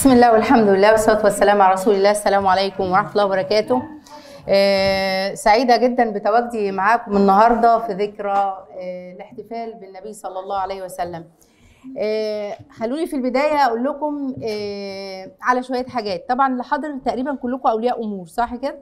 بسم الله والحمد لله والصلاة والسلام على رسول الله السلام عليكم ورحمة الله وبركاته آه، سعيدة جدا بتواجدي معاكم النهاردة في ذكرى آه، الاحتفال بالنبي صلى الله عليه وسلم آه، خلوني في البداية أقول لكم آه، على شوية حاجات طبعا اللي حاضر تقريبا كلكم أولياء أمور صح كده؟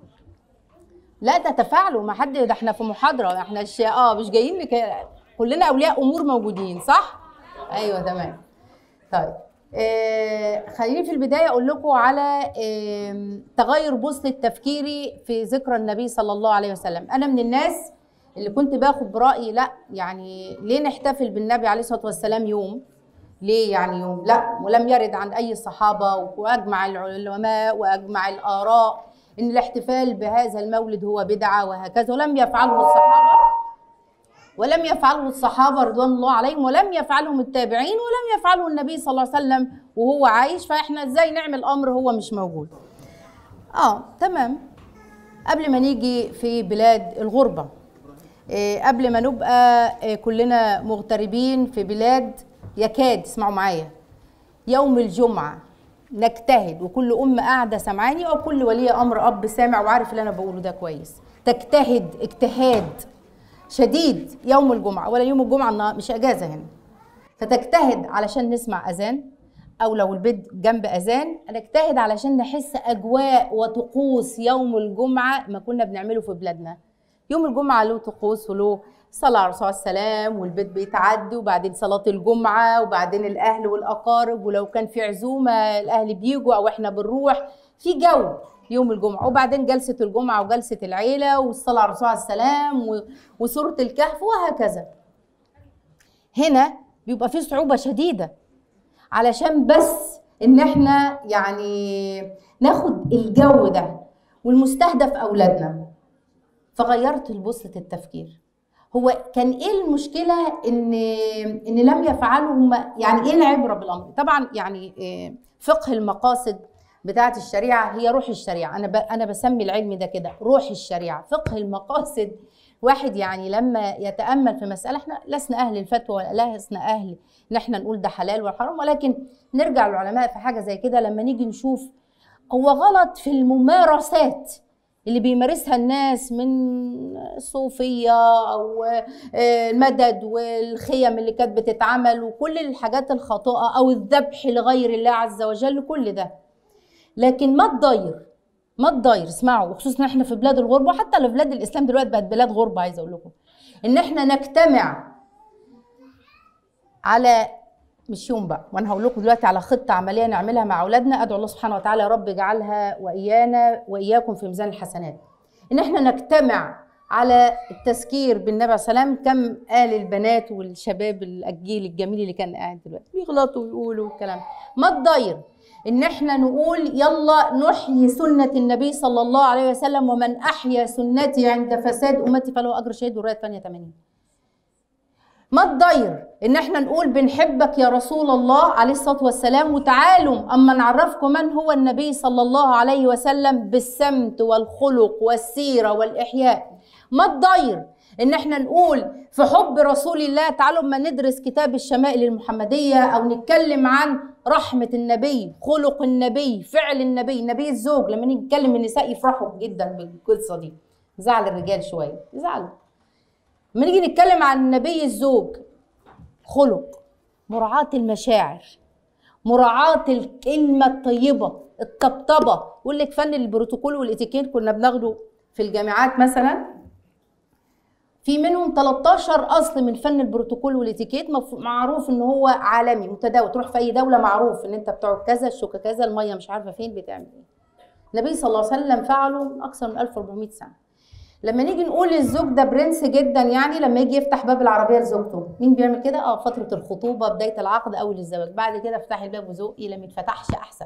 لا تتفاعلوا ما حد ده احنا في محاضرة احنا ش... اه مش جايين لك كلنا أولياء أمور موجودين صح؟ أيوه تمام طيب آه خليني في البداية أقول لكم على آه تغير بوصلة تفكيري في ذكرى النبي صلى الله عليه وسلم أنا من الناس اللي كنت باخد برأيي لا يعني ليه نحتفل بالنبي عليه الصلاة والسلام يوم ليه يعني يوم لا ولم يرد عن أي صحابة وأجمع العلماء وأجمع الآراء إن الاحتفال بهذا المولد هو بدعة وهكذا ولم يفعله الصحابة ولم يفعله الصحابة رضوان الله عليهم ولم يفعلهم التابعين ولم يفعله النبي صلى الله عليه وسلم وهو عايش فاحنا ازاي نعمل امر هو مش موجود اه تمام قبل ما نيجي في بلاد الغربة إيه قبل ما نبقى إيه كلنا مغتربين في بلاد يكاد اسمعوا معايا يوم الجمعة نجتهد وكل أم قاعدة سامعاني أو كل ولي أمر أب سامع وعارف اللي أنا بقوله ده كويس تجتهد اجتهاد شديد يوم الجمعة ولا يوم الجمعة مش أجازة هنا فتجتهد علشان نسمع أذان أو لو البيت جنب أذان نجتهد علشان نحس أجواء وطقوس يوم الجمعة ما كنا بنعمله في بلادنا يوم الجمعة له طقوس وله صلاة على الرسول عليه السلام والبيت بيتعدي وبعدين صلاة الجمعة وبعدين الأهل والأقارب ولو كان في عزومة الأهل بيجوا أو إحنا بنروح في جو يوم الجمعة وبعدين جلسة الجمعة وجلسة العيلة والصلاة على الرسول عليه السلام وسورة الكهف وهكذا هنا بيبقى في صعوبة شديدة علشان بس ان احنا يعني ناخد الجو ده والمستهدف اولادنا فغيرت البوصلة التفكير هو كان ايه المشكله ان ان لم يفعلوا يعني ايه العبره بالامر طبعا يعني فقه المقاصد بتاعه الشريعه هي روح الشريعه انا ب... انا بسمي العلم ده كده روح الشريعه فقه المقاصد واحد يعني لما يتامل في مساله احنا لسنا اهل الفتوى ولا لسنا اهل ان احنا نقول ده حلال ولا حرام ولكن نرجع للعلماء في حاجه زي كده لما نيجي نشوف هو غلط في الممارسات اللي بيمارسها الناس من الصوفية أو المدد والخيم اللي كانت بتتعمل وكل الحاجات الخاطئة أو الذبح لغير الله عز وجل كل ده لكن ما تضير ما تضير اسمعوا وخصوصا احنا في بلاد الغربة وحتى لو في بلاد الإسلام دلوقتي بقت بلاد غربة عايزة أقول لكم إن احنا نجتمع على مش يوم بقى وانا هقول لكم دلوقتي على خطه عمليه نعملها مع اولادنا ادعو الله سبحانه وتعالى يا رب يجعلها وايانا واياكم في ميزان الحسنات ان احنا نجتمع على التذكير بالنبي صلى الله عليه وسلم كم قال البنات والشباب الجيل الجميل اللي كان قاعد دلوقتي بيغلطوا ويقولوا الكلام ما تضير ان احنا نقول يلا نحيي سنه النبي صلى الله عليه وسلم ومن احيا سنتي عند فساد امتي فله اجر شهيد والروايه الثانيه 80 ما تضير ان احنا نقول بنحبك يا رسول الله عليه الصلاه والسلام وتعالوا اما نعرفكم من هو النبي صلى الله عليه وسلم بالسمت والخلق والسيره والاحياء ما تضير ان احنا نقول في حب رسول الله تعالوا اما ندرس كتاب الشمائل المحمديه او نتكلم عن رحمه النبي خلق النبي فعل النبي نبي الزوج لما نيجي نتكلم النساء يفرحوا جدا بالقصه دي زعل الرجال شويه يزعلوا لما نيجي نتكلم عن النبي الزوج خلق مراعاة المشاعر مراعاة الكلمة الطيبة الطبطبة يقول لك فن البروتوكول والاتيكيت كنا بناخده في الجامعات مثلا في منهم 13 اصل من فن البروتوكول والاتيكيت معروف ان هو عالمي متداول تروح في اي دوله معروف ان انت بتقعد كذا الشوكه كذا الميه مش عارفه فين بتعمل ايه النبي صلى الله عليه وسلم فعله من اكثر من 1400 سنه لما نيجي نقول الزوج ده برنس جدا يعني لما يجي يفتح باب العربيه لزوجته مين بيعمل كده اه فتره الخطوبه بدايه العقد اول الزواج بعد كده افتحي الباب وزوقي لما يتفتحش احسن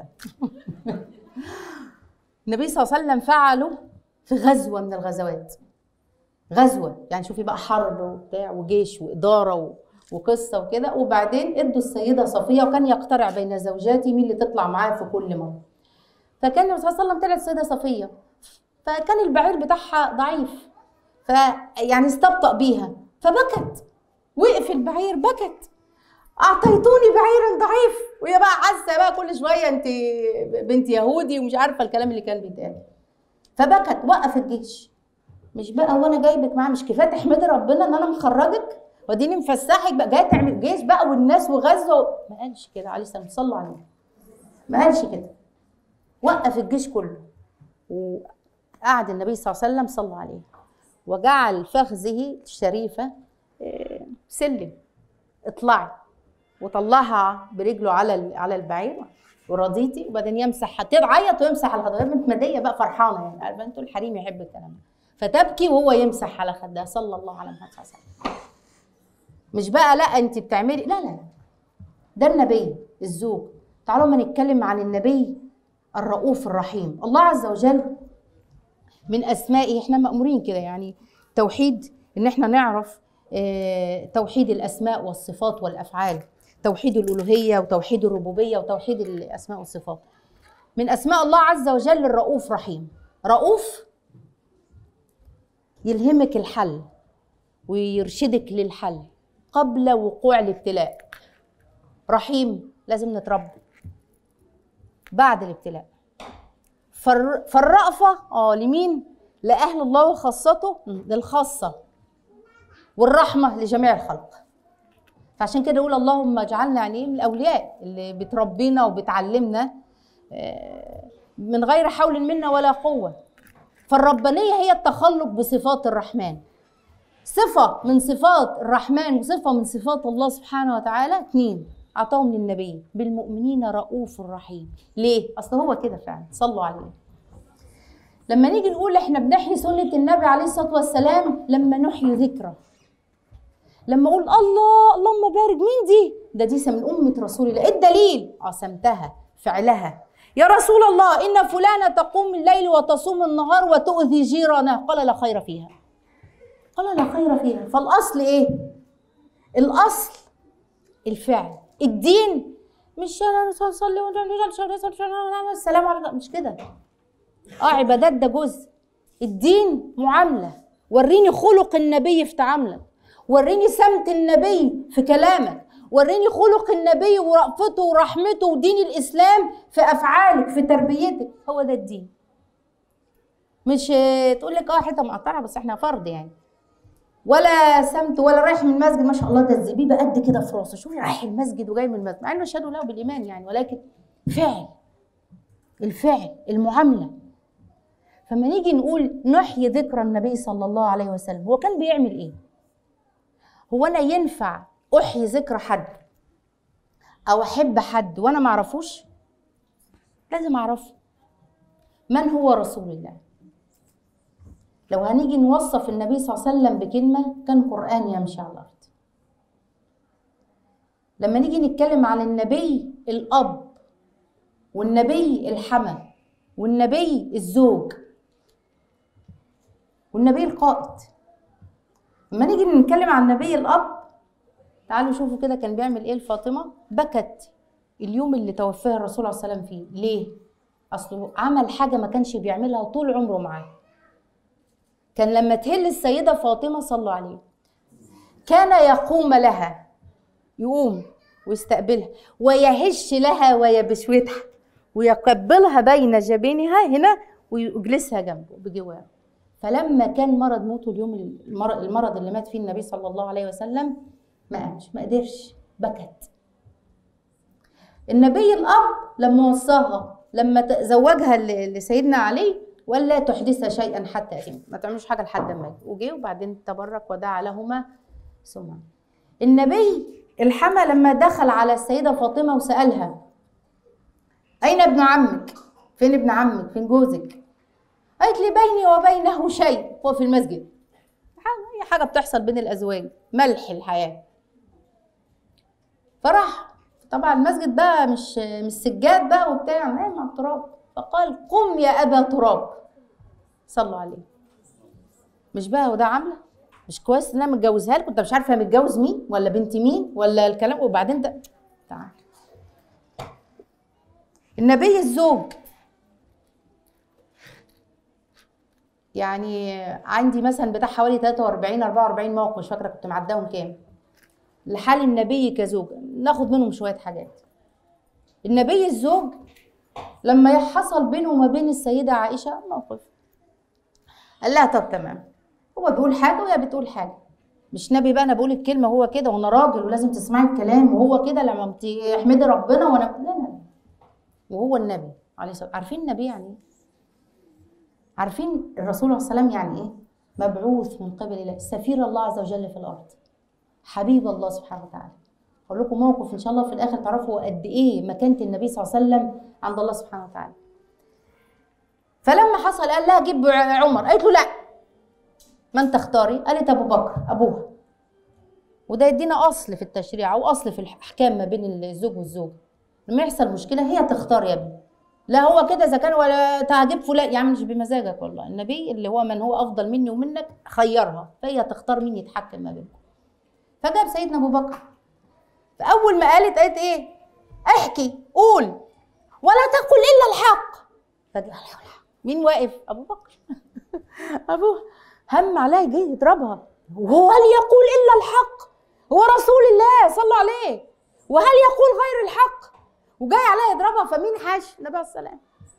النبي صلى الله عليه وسلم فعله في غزوه من الغزوات غزوه يعني شوفي بقى حرب وبتاع وجيش واداره و... وقصه وكده وبعدين ادوا السيده صفيه وكان يقترع بين زوجاتي مين اللي تطلع معاه في كل مره فكان النبي صلى الله عليه وسلم طلعت السيده صفيه فكان البعير بتاعها ضعيف فيعني استبطأ بيها فبكت وقف البعير بكت اعطيتوني بعيرا ضعيف وهي بقى حاسه بقى كل شويه انت بنت يهودي ومش عارفه الكلام اللي كان بيتقال فبكت وقف الجيش مش بقى وانا جايبك معاه مش كفايه تحمدي ربنا ان انا مخرجك واديني مفسحك بقى جايه تعمل جيش بقى والناس وغزه ما قالش كده عليه السلام صلوا عليه ما قالش كده وقف الجيش كله وقعد النبي صلى الله عليه وسلم صلى عليه وجعل فخذه الشريفه آه، سلم اطلعي وطلعها برجله على على البعير ورضيتي وبعدين يمسح تعيط ويمسح على خدها بنت مديه بقى فرحانه يعني عارفه انتوا الحريم يحب الكلام ده فتبكي وهو يمسح على خدها صلى الله على محمد صلى الله عليه وسلم مش بقى لا انت بتعملي لا لا ده النبي الزوج تعالوا ما نتكلم عن النبي الرؤوف الرحيم الله عز وجل من اسمائه احنا مامورين كده يعني توحيد ان احنا نعرف آه، توحيد الاسماء والصفات والافعال توحيد الالوهيه وتوحيد الربوبيه وتوحيد الاسماء والصفات من اسماء الله عز وجل الرؤوف رحيم رؤوف يلهمك الحل ويرشدك للحل قبل وقوع الابتلاء رحيم لازم نتربى بعد الابتلاء فالرأفة اه لمين؟ لأهل الله وخاصته للخاصة والرحمة لجميع الخلق فعشان كده يقول اللهم اجعلنا يعني من الاولياء اللي بتربينا وبتعلمنا آه، من غير حول منا ولا قوه فالربانيه هي التخلق بصفات الرحمن صفه من صفات الرحمن وصفه من صفات الله سبحانه وتعالى اثنين اعطاهم للنبي بالمؤمنين رؤوف رحيم ليه اصل هو كده فعلا صلوا عليه لما نيجي نقول احنا بنحيي سنه النبي عليه الصلاه والسلام لما نحيي ذكره لما اقول الله اللهم بارك مين دي ده دي من امه رسول الله ايه الدليل عصمتها فعلها يا رسول الله ان فلانه تقوم الليل وتصوم النهار وتؤذي جيرانها قال لا خير فيها قال لا خير فيها فالاصل ايه الاصل الفعل الدين مش انا صلي السلام عليكم مش كده اه عبادات ده جزء الدين معامله وريني خلق النبي في تعاملك وريني سمت النبي في كلامك وريني خلق النبي ورأفته ورحمته ودين الإسلام في أفعالك في تربيتك هو ده الدين مش تقول لك اه حته مقطعه بس احنا فرد يعني ولا سمت ولا رايح من المسجد ما شاء الله ده الزبيبه قد كده في راسه شوفي رايح المسجد وجاي من المسجد مع انه اشهد له بالايمان يعني ولكن فعل الفعل المعامله فما نيجي نقول نحيي ذكرى النبي صلى الله عليه وسلم هو كان بيعمل ايه هو انا ينفع احيي ذكرى حد او احب حد وانا ما اعرفوش لازم اعرفه من هو رسول الله لو هنيجي نوصف النبي صلى الله عليه وسلم بكلمه كان قران يمشي على الارض لما نيجي نتكلم عن النبي الاب والنبي الحمى والنبي الزوج والنبي القائد لما نيجي نتكلم عن النبي الاب تعالوا شوفوا كده كان بيعمل ايه لفاطمه بكت اليوم اللي توفاه الرسول عليه السلام فيه ليه اصله عمل حاجه ما كانش بيعملها طول عمره معاه كان لما تهل السيده فاطمه صلوا عليه كان يقوم لها يقوم ويستقبلها ويهش لها ويبشوتها ويقبلها بين جبينها هنا ويجلسها جنبه بجواره فلما كان مرض موته اليوم المرض اللي مات فيه النبي صلى الله عليه وسلم ما قامش ما قدرش بكت النبي الاب لما وصاها لما زوجها لسيدنا علي ولا تحدث شيئا حتى يتم ما تعملوش حاجه لحد ما وجه وبعدين تبرك ودعا لهما ثم النبي الحمى لما دخل على السيده فاطمه وسالها اين ابن عمك فين ابن عمك فين جوزك قالت لي بيني وبينه شيء هو في المسجد اي حاجه بتحصل بين الازواج ملح الحياه فراح طبعا المسجد بقى مش مش سجاد بقى وبتاع نايم على التراب فقال قم يا ابا تراب صلوا عليه مش بقى وده عامله مش كويس ان انا متجوزها لك انت مش عارفه متجوز مين ولا بنت مين ولا الكلام وبعدين ده تعال النبي الزوج يعني عندي مثلا بتاع حوالي 43 44 موقف مش فاكره كنت معداهم كام لحال النبي كزوج ناخد منهم شويه حاجات النبي الزوج لما حصل بينه وما بين السيده عائشه موقف قال لها طب تمام هو بيقول حاجه وهي بتقول حاجه مش نبي بقى انا بقول الكلمه هو كده وانا راجل ولازم تسمعي الكلام وهو كده لما تحمدي ربنا وانا لا لا وهو النبي عليه الصلاه عارفين النبي يعني ايه؟ عارفين الرسول عليه السلام يعني ايه؟ مبعوث من قبل الله سفير الله عز وجل في الارض حبيب الله سبحانه وتعالى اقول لكم موقف ان شاء الله في الاخر تعرفوا قد ايه مكانه النبي صلى الله عليه وسلم عند الله سبحانه وتعالى فلما حصل قال لها جيب عمر قالت له لا من تختاري قالت ابو بكر ابوها وده يدينا اصل في التشريع او اصل في الاحكام ما بين الزوج والزوج لما يحصل مشكله هي تختار يا ابني لا هو كده اذا كان ولا تعجب فلان يعني مش بمزاجك والله النبي اللي هو من هو افضل مني ومنك خيرها فهي تختار مين يتحكم ما بينكم فجاب سيدنا ابو بكر فاول ما قالت قالت ايه احكي قول ولا تقل الا الحق فجاه مين واقف ابو بكر ابوه هم عليها جه يضربها وهو هل يقول الا الحق هو رسول الله صلى عليه وهل يقول غير الحق وجاي عليها يضربها فمين حاش النبي عليه السلام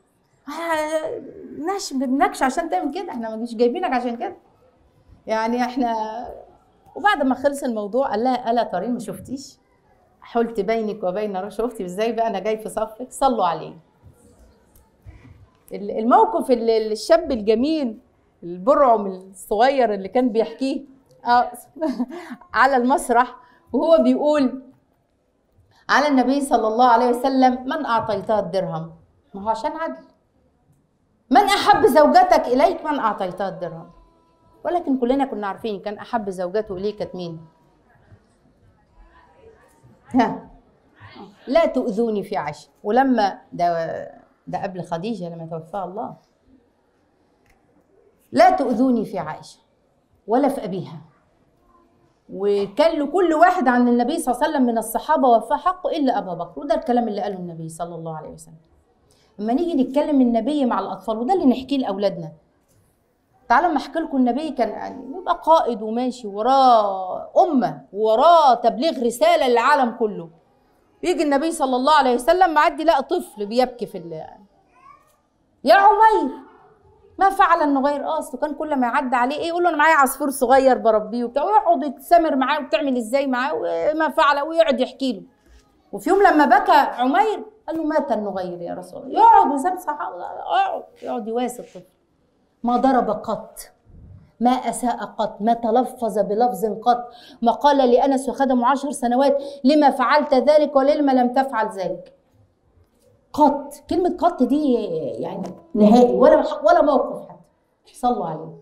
ناش ما بنكش عشان تعمل كده احنا مش جايبينك عشان كده يعني احنا وبعد ما خلص الموضوع قال لها الا ترين ما شفتيش حلت بينك وبين شفتي ازاي بقى انا جاي في صفك صلوا عليه الموقف اللي الشاب الجميل البرعم الصغير اللي كان بيحكيه على المسرح وهو بيقول على النبي صلى الله عليه وسلم من اعطيتها الدرهم ما هو عشان عدل من احب زوجتك اليك من اعطيتها الدرهم ولكن كلنا كنا عارفين كان احب زوجته اليه كانت مين ها لا تؤذوني في عشر ولما ده ده قبل خديجه لما توفاها الله لا تؤذوني في عائشه ولا في ابيها وكان لكل واحد عن النبي صلى الله عليه وسلم من الصحابه وفاه حقه الا ابا بكر وده الكلام اللي قاله النبي صلى الله عليه وسلم لما نيجي نتكلم النبي مع الاطفال وده اللي نحكيه لاولادنا تعالوا ما احكي لكم النبي كان يعني يبقى قائد وماشي وراه امه وراه تبليغ رساله للعالم كله يجي النبي صلى الله عليه وسلم معدي لقى طفل بيبكي في اللي يا عمير ما فعل النغير اه اصله كان كل ما يعدي عليه ايه يقول له انا معايا عصفور صغير بربيه وبتاع ويقعد يتسامر معاه وبتعمل ازاي معاه وما فعل ويقعد يحكي له وفي يوم لما بكى عمير قال له مات النغير يا رسول الله يقعد وساب صحابه يقعد يقعد يواسي الطفل ما ضرب قط ما أساء قط ما تلفظ بلفظ قط ما قال لأنس وخدمه عشر سنوات لما فعلت ذلك ولما لم تفعل ذلك قط كلمة قط دي يعني نهائي ولا ولا موقف حتى صلوا عليه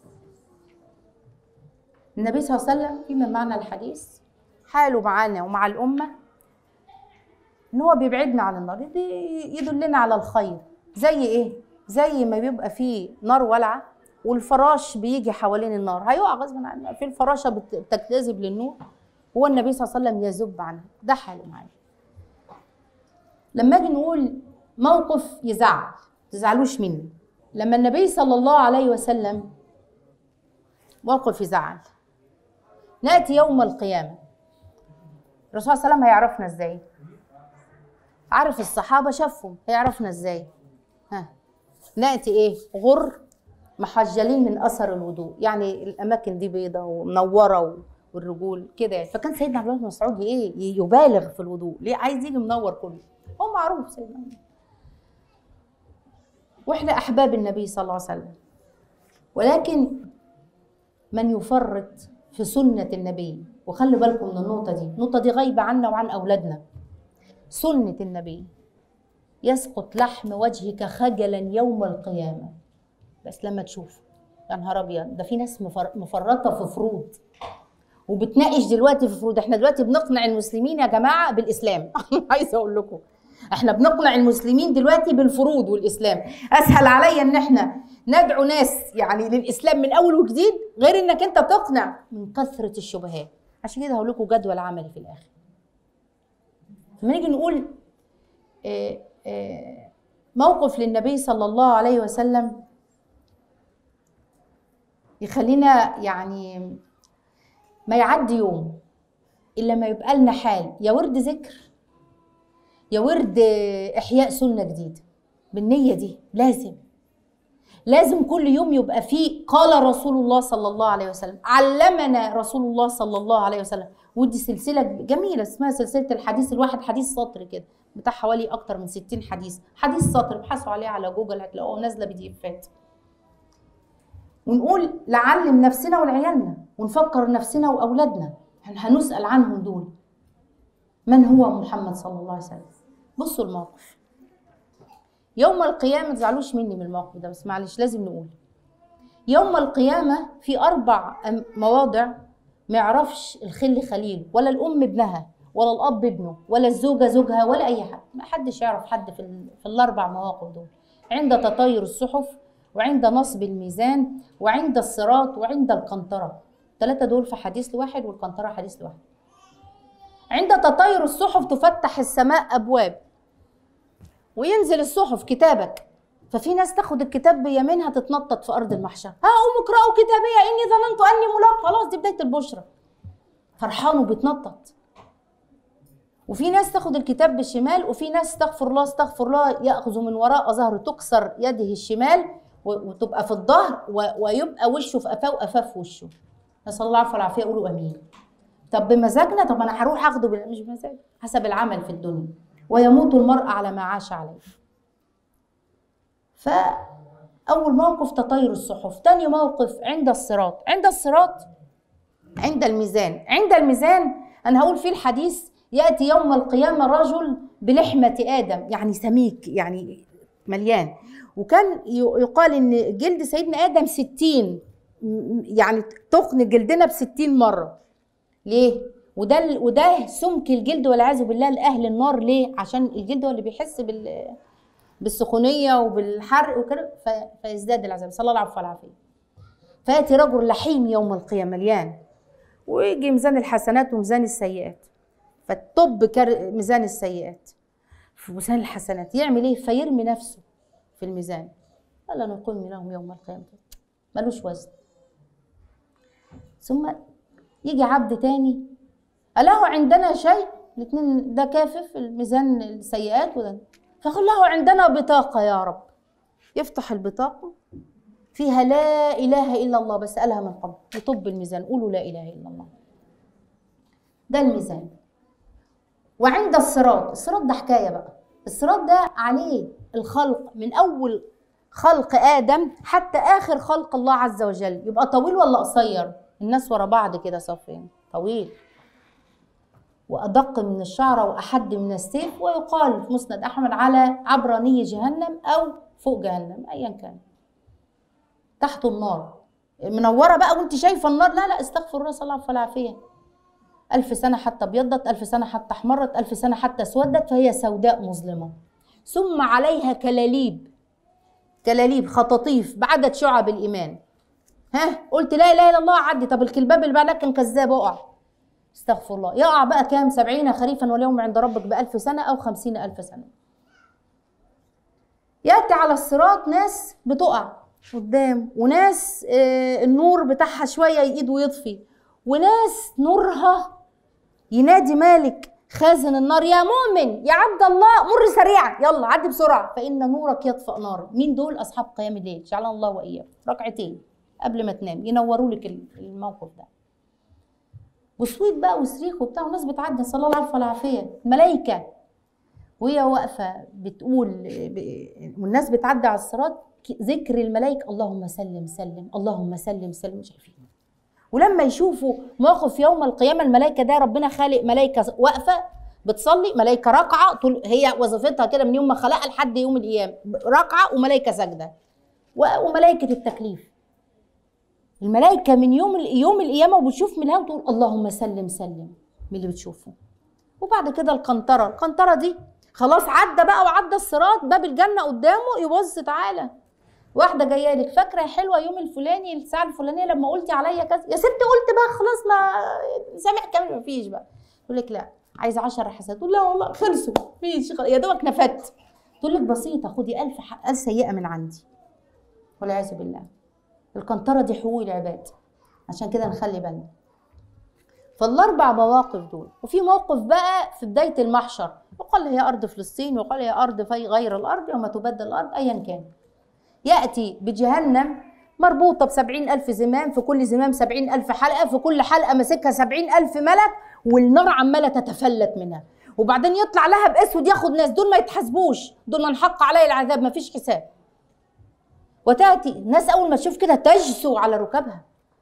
النبي صلى الله عليه وسلم فيما معنى الحديث حاله معانا ومع الأمة إن هو بيبعدنا عن النار يدلنا على الخير زي إيه؟ زي ما بيبقى فيه نار والعة والفراش بيجي حوالين النار هيقع غصب عنه في الفراشة بتجتذب للنور هو النبي صلى الله عليه وسلم يذب عنها ده حاله معانا لما اجي نقول موقف يزعل تزعلوش مني لما النبي صلى الله عليه وسلم موقف يزعل ناتي يوم القيامه الرسول صلى الله عليه وسلم هيعرفنا ازاي عارف الصحابه شافهم هيعرفنا ازاي ها ناتي ايه غر محجلين من اثر الوضوء يعني الاماكن دي بيضه ومنوره والرجول كده يعني فكان سيدنا عبد الله بن مسعود ايه يبالغ في الوضوء ليه عايز يجي منور كله هو معروف سيدنا واحنا احباب النبي صلى الله عليه وسلم ولكن من يفرط في سنة النبي وخلي بالكم من النقطة دي النقطة دي غايبة عنا وعن أولادنا سنة النبي يسقط لحم وجهك خجلا يوم القيامة بس لما تشوف يا نهار أبيض ده في ناس مفرطة في فروض وبتناقش دلوقتي في فروض احنا دلوقتي بنقنع المسلمين يا جماعة بالإسلام عايزة أقول لكم احنا بنقنع المسلمين دلوقتي بالفروض والاسلام اسهل عليا ان احنا ندعو ناس يعني للاسلام من اول وجديد غير انك انت تقنع من كثره الشبهات عشان كده هقول لكم جدول عملي في الاخر لما نيجي نقول اه اه موقف للنبي صلى الله عليه وسلم يخلينا يعني ما يعدي يوم الا ما يبقى لنا حال يا ورد ذكر يا ورد احياء سنه جديده بالنيه دي لازم لازم كل يوم يبقى فيه قال رسول الله صلى الله عليه وسلم علمنا رسول الله صلى الله عليه وسلم ودي سلسله جميله اسمها سلسله الحديث الواحد حديث سطر كده بتاع حوالي اكتر من 60 حديث حديث سطر ابحثوا عليه على جوجل هتلاقوه نازله بي دي افات ونقول نعلم نفسنا ولعيالنا ونفكر نفسنا واولادنا هنسال عنهم دول من هو محمد صلى الله عليه وسلم بصوا الموقف يوم القيامة ما تزعلوش مني من الموقف ده بس معلش لازم نقول يوم القيامة في أربع مواضع ما يعرفش الخل خليل ولا الأم ابنها ولا الأب ابنه ولا الزوجة زوجها ولا أي حد ما حدش يعرف حد في, ال... في الأربع مواقف دول عند تطير الصحف وعند نصب الميزان وعند الصراط وعند القنطرة الثلاثة دول في حديث لواحد والقنطرة حديث لواحد عند تطير الصحف تفتح السماء أبواب وينزل الصحف كتابك ففي ناس تاخد الكتاب بيمينها تتنطط في ارض المحشر ها قوموا اقرأوا كتابي اني ظننت اني ملاق خلاص دي بدايه البشرى فرحان وبيتنطط وفي ناس تاخد الكتاب بالشمال وفي ناس استغفر الله استغفر الله ياخذ من وراء ظهره تكسر يده الشمال وتبقى في الظهر ويبقى وشه في قفاه وقفاه في وشه نسال الله العافيه والعافيه قولوا امين طب بمزاجنا طب انا هروح اخده مش بمزاج حسب العمل في الدنيا ويموت المرء على ما عاش عليه فأول موقف تطير الصحف تاني موقف عند الصراط عند الصراط عند الميزان عند الميزان أنا هقول فيه الحديث يأتي يوم القيامة رجل بلحمة آدم يعني سميك يعني مليان وكان يقال إن جلد سيدنا آدم ستين يعني تخن جلدنا بستين مرة ليه؟ وده وده سمك الجلد والعياذ بالله لاهل النار ليه؟ عشان الجلد هو اللي بيحس بال بالسخونيه وبالحرق وكده فيزداد العذاب صلى الله عليه والعافيه فياتي رجل لحيم يوم القيامه مليان ويجي ميزان الحسنات وميزان السيئات فالطب ميزان السيئات في ميزان الحسنات يعمل ايه فيرمي نفسه في الميزان الا نقيم لهم يوم القيامه ملوش وزن ثم يجي عبد تاني أله عندنا شيء الاثنين ده كافف الميزان السيئات وده فقال له عندنا بطاقة يا رب يفتح البطاقة فيها لا إله إلا الله بس قالها من قبل يطب الميزان قولوا لا إله إلا الله ده الميزان وعند الصراط الصراط ده حكاية بقى الصراط ده عليه الخلق من أول خلق آدم حتى آخر خلق الله عز وجل يبقى طويل ولا قصير الناس ورا بعض كده صفين طويل وأدق من الشعرة وأحد من السيف ويقال في مسند أحمد على عبراني جهنم أو فوق جهنم أيا كان تحت النار منورة بقى وانت شايفة النار لا لا استغفر الله صلى الله عليه والعافية ألف سنة حتى ابيضت ألف سنة حتى احمرت ألف سنة حتى اسودت فهي سوداء مظلمة ثم عليها كلاليب كلاليب خطاطيف بعدد شعب الإيمان ها قلت لا إله إلا الله عدي طب الكلباب اللي بعدك كان كذاب اقع استغفر الله يقع بقى كام سبعين خريفا واليوم عند ربك بألف سنة أو خمسين ألف سنة يأتي على الصراط ناس بتقع قدام وناس آه النور بتاعها شوية يقيد ويطفي وناس نورها ينادي مالك خازن النار يا مؤمن يا عبد الله مر سريعا يلا عدي بسرعة فإن نورك يطفأ نار مين دول أصحاب قيام الليل جعلنا الله وإياكم ركعتين قبل ما تنام ينوروا لك الموقف ده وصويت بقى وصريخ وبتاع وناس بتعدي صلى الله عليه والعافيه الملائكه وهي واقفه بتقول والناس بتعدي على الصراط ذكر الملائكه اللهم سلم سلم اللهم سلم سلم مش عارفين ولما يشوفوا موقف يوم القيامه الملائكه ده ربنا خالق ملائكه واقفه بتصلي ملائكه راكعه طول هي وظيفتها كده من يوم ما خلقها لحد يوم القيامه راكعه وملائكه ساجده وملائكه التكليف الملائكه من يوم يوم القيامه وبتشوف من الهوا تقول اللهم سلم سلم من اللي بتشوفه وبعد كده القنطره القنطره دي خلاص عدى بقى وعدى الصراط باب الجنه قدامه يبص تعالى واحده جايه لك فاكره يا حلوه يوم الفلاني الساعه الفلانيه لما قلتي عليا كذا يا ستي قلت بقى خلاص ما سامع كامل ما فيش بقى تقول لك لا عايزه 10 حسنات تقول لا والله خلصوا فيش يا دوبك نفدت تقول لك بسيطه خدي 1000 1000 سيئه من عندي والعياذ بالله القنطرة دي حقوق العباد عشان كده نخلي بالنا فالاربع مواقف دول وفي موقف بقى في بدايه المحشر وقال هي ارض فلسطين وقال هي ارض في غير الارض يوم تبدل الارض ايا كان ياتي بجهنم مربوطة بسبعين ألف زمام في كل زمام سبعين ألف حلقة في كل حلقة ماسكها سبعين ألف ملك والنار عمالة تتفلت منها وبعدين يطلع لها بأسود ياخد ناس دول ما يتحاسبوش دول من حق عليه العذاب ما فيش حساب وتأتي الناس أول ما تشوف كده تجسو على ركبها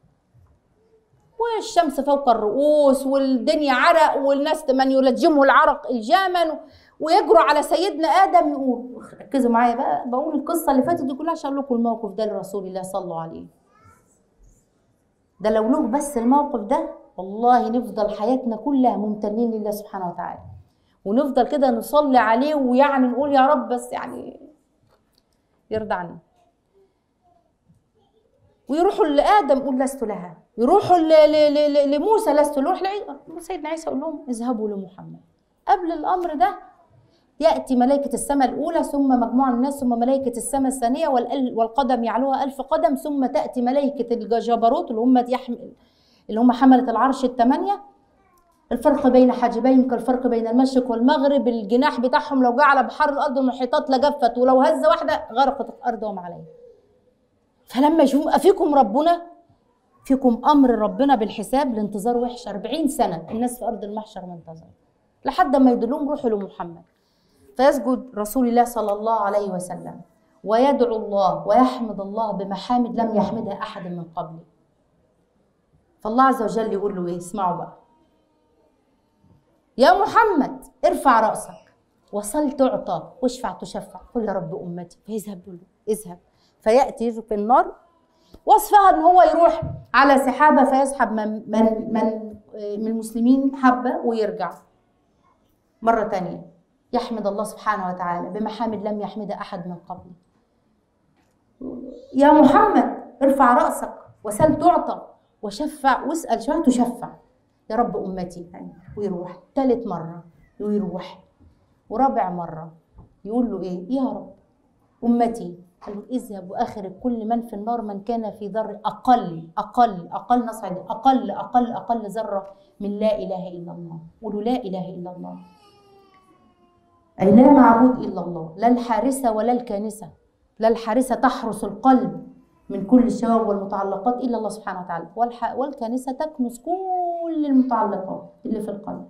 والشمس فوق الرؤوس والدنيا عرق والناس من يلجمه العرق الجاما ويجروا على سيدنا ادم يقول ركزوا معايا بقى بقول القصه اللي فاتت دي كلها عشان لكم الموقف ده لرسول الله صلى الله عليه ده لو له بس الموقف ده والله نفضل حياتنا كلها ممتنين لله سبحانه وتعالى ونفضل كده نصلي عليه ويعني نقول يا رب بس يعني يرضى عنا ويروحوا لادم يقول لست لها يروحوا لموسى لست له يروح سيدنا عيسى يقول لهم اذهبوا لمحمد قبل الامر ده ياتي ملائكه السماء الاولى ثم مجموعه من الناس ثم ملائكه السماء الثانيه والقدم يعلوها ألف قدم ثم تاتي ملائكه الجبروت اللي هم يحمل اللي هم حمله العرش الثمانيه الفرق بين حاجبين كالفرق بين المشرق والمغرب الجناح بتاعهم لو جه على بحار الارض والمحيطات لجفت ولو هزه واحده غرقت الارض وما عليها فلما يشوفوا افيكم ربنا فيكم امر ربنا بالحساب لانتظار وحش 40 سنه الناس في ارض المحشر منتظره لحد ما يدلهم روحوا لمحمد فيسجد رسول الله صلى الله عليه وسلم ويدعو الله ويحمد الله بمحامد لم يحمدها احد من قبله فالله عز وجل يقول له ايه اسمعوا بقى يا محمد ارفع راسك وصل تعطى واشفع تشفع قل يا رب امتي فيذهب له اذهب فياتي في النار وصفها ان هو يروح على سحابه فيسحب من من من, من المسلمين حبه ويرجع مره ثانيه يحمد الله سبحانه وتعالى بمحامد لم يحمدها احد من قبله يا محمد ارفع راسك وسل تعطى وشفع واسال شفع تشفع يا رب امتي ويروح ثالث مره ويروح ورابع مره يقول له ايه يا رب امتي قال اذهب واخرج كل من في النار من كان في ذر اقل اقل اقل نصعد اقل اقل اقل ذره من لا اله الا الله قولوا لا اله الا الله أي لا معبود إلا الله لا الحارسة ولا الكانسة لا الحارسة تحرس القلب من كل الشواغ والمتعلقات إلا الله سبحانه وتعالى والح... والكانسة تكنس كل المتعلقات اللي في القلب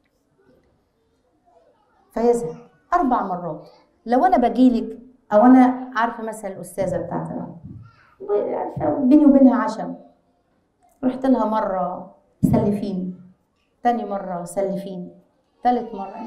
فيذهب أربع مرات لو أنا بجيلك أو أنا عارفة مثلا الأستاذة بتاعتنا بيني وبينها عشم رحت لها مرة سلفيني تاني مرة سلفيني تالت مرة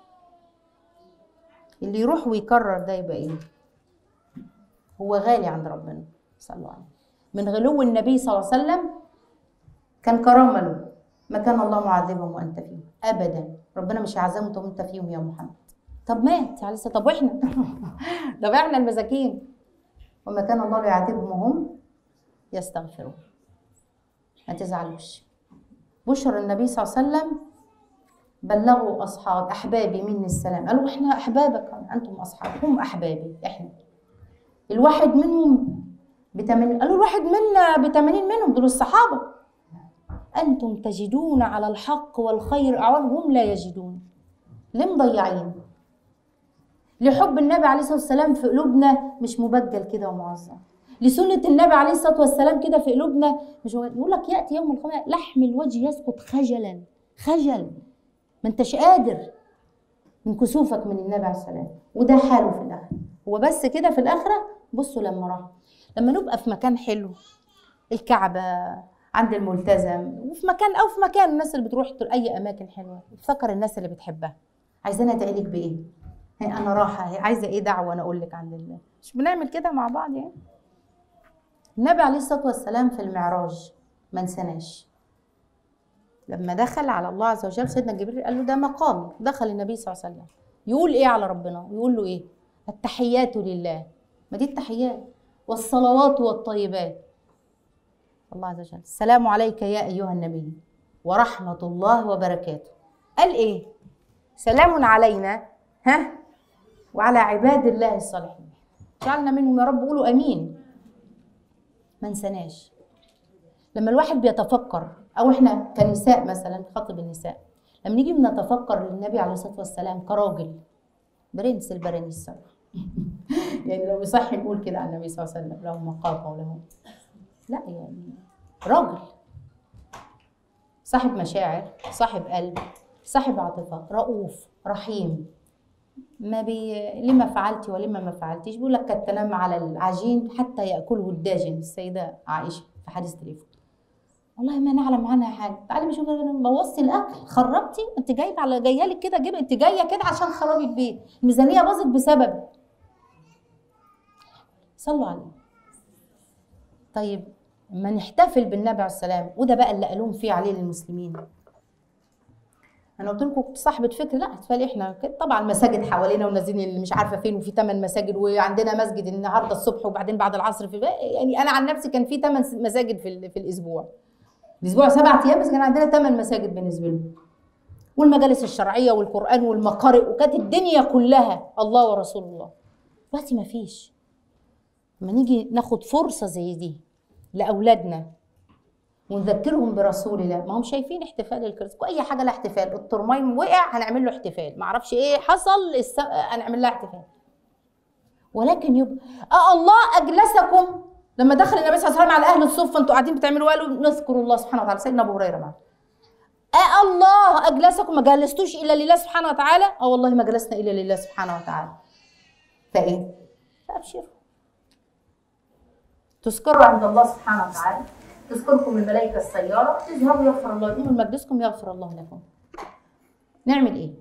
اللي يروح ويكرر ده يبقى ايه هو غالي عند ربنا صلى الله عليه من غلو النبي صلى الله عليه وسلم كان كرامه له ما كان الله معذبهم وانت فيهم ابدا ربنا مش هيعذبهم وانت فيهم يا محمد طب مات عليه طب واحنا طب احنا المساكين وما كان الله ليعذبهم وهم يستغفرون ما تزعلوش بشر النبي صلى الله عليه وسلم بلغوا اصحاب احبابي مني السلام قالوا احنا احبابك انتم اصحاب هم احبابي احنا الواحد منهم بتمانين قالوا الواحد منا بتمانين منهم دول الصحابه انتم تجدون على الحق والخير اعوان هم لا يجدون ليه مضيعين لحب النبي عليه الصلاه والسلام في قلوبنا مش مبجل كده ومعظم لسنة النبي عليه الصلاة والسلام كده في قلوبنا مش يقول لك يأتي يوم القيامة لحم الوجه يسقط خجلا خجل ما انتش قادر من كسوفك من النبي عليه السلام وده حاله في الاخره هو بس كده في الاخره بصوا لما راح لما نبقى في مكان حلو الكعبه عند الملتزم وفي مكان او في مكان الناس اللي بتروح اي اماكن حلوه افتكر الناس اللي بتحبها عايزانا ادعي لك بايه هي انا راحه هي عايزه ايه دعوه انا اقول لك عن الله مش بنعمل كده مع بعض يعني النبي عليه الصلاه والسلام في المعراج ما نسناش لما دخل على الله عز وجل سيدنا جبريل قال له ده مقام دخل النبي صلى الله عليه وسلم يقول ايه على ربنا يقول له ايه التحيات لله ما دي التحيات والصلوات والطيبات الله عز وجل السلام عليك يا ايها النبي ورحمه الله وبركاته قال ايه سلام علينا ها وعلى عباد الله الصالحين جعلنا منهم يا رب قولوا امين ما نسناش لما الواحد بيتفكر او احنا كنساء مثلا خاطب النساء لما نيجي بنتفكر للنبي عليه الصلاه والسلام كراجل برنس البرانيس الصراحه يعني لو يصح نقول كده عن النبي صلى الله عليه وسلم له مقام وله لا يعني راجل صاحب مشاعر صاحب قلب صاحب عاطفه رؤوف رحيم ما بي لما فعلت ولما ما فعلتيش بيقول لك قد تنام على العجين حتى ياكله الداجن السيده عائشه في حديث تليفون والله ما نعلم عنها حاجه تعالي نشوف انا بوظتي الاكل خربتي انت جايبه على جايه لك كده جيب انت جايه كده عشان خرابي البيت الميزانيه باظت بسبب صلوا عليه طيب ما نحتفل بالنبي عليه السلام وده بقى اللي الوم فيه عليه للمسلمين انا قلت لكم كنت صاحبه فكر لا احتفال احنا كده طبعا مساجد حوالينا ونازلين اللي مش عارفه فين وفي ثمان مساجد وعندنا مسجد النهارده الصبح وبعدين بعد العصر في يعني انا عن نفسي كان في ثمان مساجد في, ال- في الاسبوع الاسبوع سبعة ايام بس كان عندنا ثمان مساجد بالنسبه لهم والمجالس الشرعيه والقران والمقارئ وكانت الدنيا كلها الله ورسول الله دلوقتي ما فيش لما نيجي ناخد فرصه زي دي لاولادنا ونذكرهم برسول الله ما هم شايفين احتفال الكريسماس واي حاجه لها احتفال الترمايم وقع هنعمل له احتفال ما اعرفش ايه حصل الس... هنعمل لها احتفال ولكن يبقى آه الله اجلسكم لما دخل النبي صلى الله عليه وسلم على اهل الصفه انتوا قاعدين بتعملوا قالوا نذكر الله سبحانه وتعالى سيدنا ابو هريره معنا آه الله اجلسكم ما جلستوش الا لله سبحانه وتعالى اه والله ما جلسنا الا لله سبحانه وتعالى فايه فابشروا تذكروا عند الله سبحانه وتعالى تذكركم الملائكه السياره تذهبوا يغفر الله لكم مجلسكم يغفر الله لكم نعمل ايه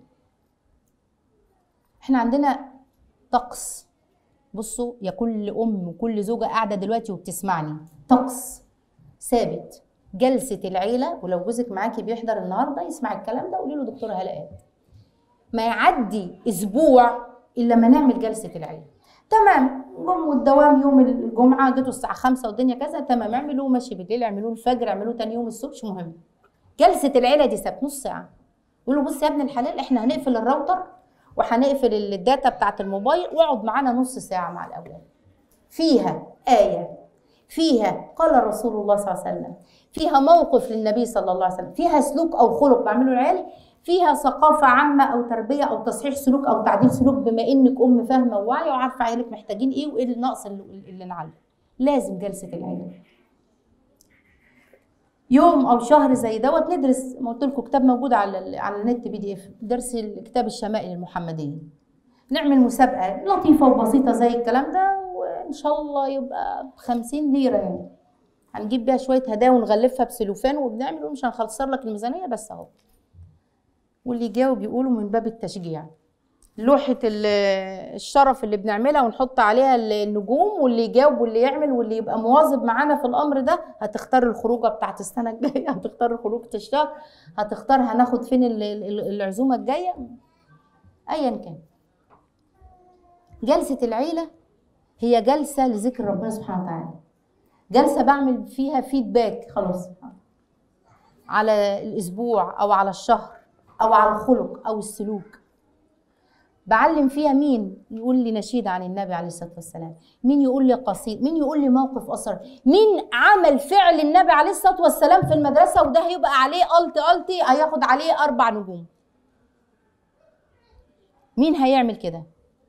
احنا عندنا طقس بصوا يا كل ام وكل زوجه قاعده دلوقتي وبتسمعني طقس ثابت جلسه العيله ولو جوزك معاكي بيحضر النهارده يسمع الكلام ده قولي له دكتوره هلاء ما يعدي اسبوع الا ما نعمل جلسه العيله تمام جم والدوام يوم الجمعه جيتوا الساعه 5 والدنيا كذا تمام اعملوه ماشي بالليل اعملوه الفجر اعملوه تاني يوم الصبح مش مهم جلسه العيله دي سبت نص ساعه قول له بص يا ابن الحلال احنا هنقفل الراوتر وهنقفل الداتا بتاعت الموبايل واقعد معانا نص ساعه مع الاولاد فيها ايه فيها قال رسول الله صلى الله عليه وسلم فيها موقف للنبي صلى الله عليه وسلم فيها سلوك او خلق بعمله لعيالي فيها ثقافة عامة أو تربية أو تصحيح سلوك أو تعديل سلوك بما إنك أم فاهمة وواعية وعارفة عيالك محتاجين إيه وإيه النقص اللي, اللي نعلم لازم جلسة العيلة يوم أو شهر زي دوت ندرس ما قلت لكم كتاب موجود على ال- على النت بي دي اف درس كتاب الشمائل المحمدية نعمل مسابقة لطيفة وبسيطة زي الكلام ده وإن شاء الله يبقى ب 50 ليرة يعني هنجيب بيها شوية هدايا ونغلفها بسلوفان وبنعمل ومش هنخسر لك الميزانية بس أهو واللي يجاوب يقولوا من باب التشجيع لوحة ال- الشرف اللي بنعملها ونحط عليها ال- النجوم واللي يجاوب واللي يعمل واللي يبقى مواظب معانا في الأمر ده هتختار الخروجة بتاعت السنة الجاية هتختار خروجة الشهر هتختار هناخد فين ال- ال- العزومة الجاية أيا كان جلسة العيلة هي جلسة لذكر ربنا سبحانه وتعالى جلسة بعمل فيها فيدباك خلاص على الأسبوع أو على الشهر أو على الخلق أو السلوك بعلم فيها مين يقول لي نشيد عن النبي عليه الصلاة والسلام مين يقول لي قصيد مين يقول لي موقف أثر مين عمل فعل النبي عليه الصلاة والسلام في المدرسة وده هيبقى عليه ألت ألتي هياخد عليه أربع نجوم مين هيعمل كده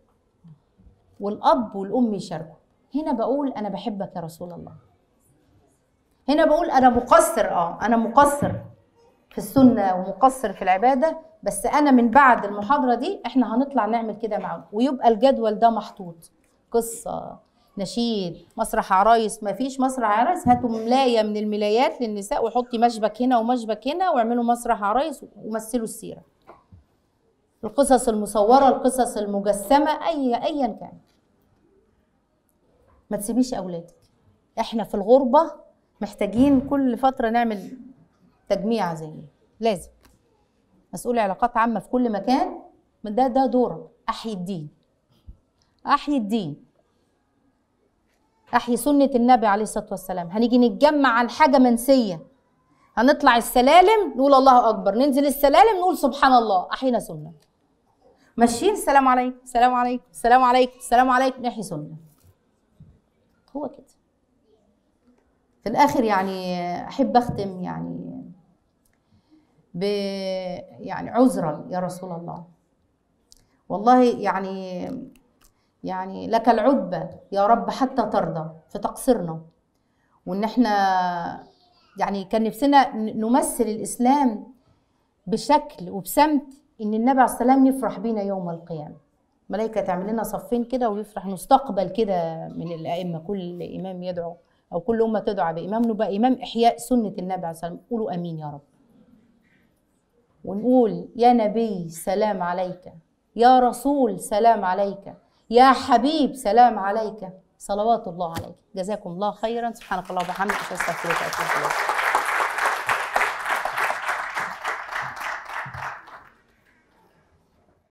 والأب والأم يشاركوا هنا بقول أنا بحبك يا رسول الله هنا بقول أنا مقصر أه أنا مقصر في السنة ومقصر في العبادة بس أنا من بعد المحاضرة دي إحنا هنطلع نعمل كده معاهم ويبقى الجدول ده محطوط قصة نشيد مسرح عرايس ما فيش مسرح عرايس هاتوا ملاية من الملايات للنساء وحطي مشبك هنا ومشبك هنا واعملوا مسرح عرايس ومثلوا السيرة القصص المصورة القصص المجسمة أي أيا كان ما تسيبيش أولادك إحنا في الغربة محتاجين كل فترة نعمل تجميعة زي دي لازم مسؤول علاقات عامة في كل مكان ده ده دورك أحيي الدين أحيي الدين أحيي سنة النبي عليه الصلاة والسلام هنيجي نتجمع عن حاجة منسية هنطلع السلالم نقول الله أكبر ننزل السلالم نقول سبحان الله أحينا سنة ماشيين السلام عليكم السلام عليكم السلام عليكم السلام عليكم نحيي سنة هو كده في الآخر يعني أحب أختم يعني ب يعني عذرا يا رسول الله والله يعني يعني لك العتبى يا رب حتى ترضى في تقصيرنا وان احنا يعني كان نفسنا نمثل الاسلام بشكل وبسمت ان النبي عليه السلام يفرح بينا يوم القيامه ملائكه تعمل لنا صفين كده ويفرح نستقبل كده من الائمه كل امام يدعو او كل امه تدعى بامام نبقى امام احياء سنه النبي عليه السلام قولوا امين يا رب ونقول يا نبي سلام عليك يا رسول سلام عليك يا حبيب سلام عليك صلوات الله عليك جزاكم الله خيرا سبحانك اللهم وبحمدك استغفرك واتوب اليك